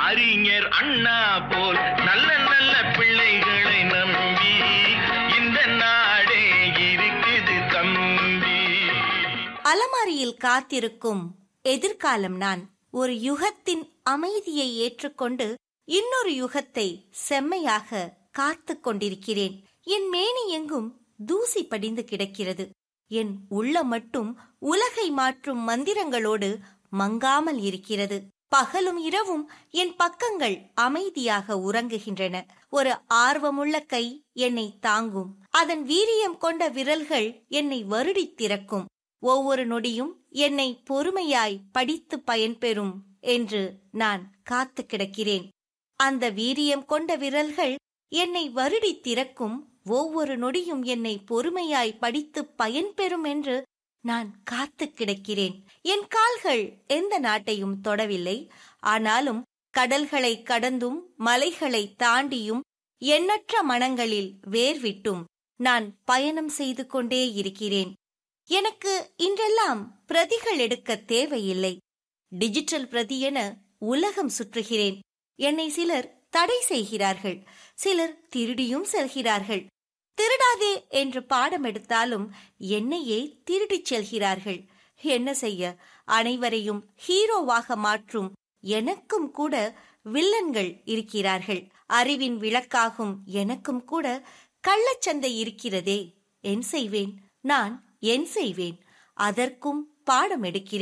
அறிஞர் அண்ணா போல் நல்ல நல்ல பிள்ளைகளை நம்பி இந்த நாடே இருக்குது தம்பி அலமாரியில் காத்திருக்கும் எதிர்காலம் நான் ஒரு யுகத்தின் அமைதியை ஏற்றுக்கொண்டு இன்னொரு யுகத்தை செம்மையாக காத்துக் கொண்டிருக்கிறேன் என் மேனி எங்கும் தூசி படிந்து கிடக்கிறது என் உள்ள மட்டும் உலகை மாற்றும் மந்திரங்களோடு மங்காமல் இருக்கிறது பகலும் இரவும் என் பக்கங்கள் அமைதியாக உறங்குகின்றன ஒரு ஆர்வமுள்ள கை என்னை தாங்கும் அதன் வீரியம் கொண்ட விரல்கள் என்னை வருடித் திறக்கும் ஒவ்வொரு நொடியும் என்னை பொறுமையாய் படித்து பயன்பெறும் என்று நான் காத்து கிடக்கிறேன் அந்த வீரியம் கொண்ட விரல்கள் என்னை வருடி திறக்கும் ஒவ்வொரு நொடியும் என்னை பொறுமையாய் படித்து பயன்பெறும் என்று நான் காத்து கிடக்கிறேன் என் கால்கள் எந்த நாட்டையும் தொடவில்லை ஆனாலும் கடல்களை கடந்தும் மலைகளை தாண்டியும் எண்ணற்ற மனங்களில் வேர்விட்டும் நான் பயணம் செய்து கொண்டே இருக்கிறேன் எனக்கு இன்றெல்லாம் பிரதிகள் எடுக்க தேவையில்லை டிஜிட்டல் பிரதி என உலகம் சுற்றுகிறேன் என்னை சிலர் தடை செய்கிறார்கள் சிலர் திருடியும் செல்கிறார்கள் திருடாதே என்று பாடம் எடுத்தாலும் என்னையே திருடிச் செல்கிறார்கள் என்ன செய்ய அனைவரையும் ஹீரோவாக மாற்றும் எனக்கும் கூட வில்லன்கள் இருக்கிறார்கள் அறிவின் விளக்காகும் எனக்கும் கூட கள்ளச்சந்தை இருக்கிறதே என் செய்வேன் நான் என் செய்வேன் அதற்கும் பாடம் எடுக்கிறேன்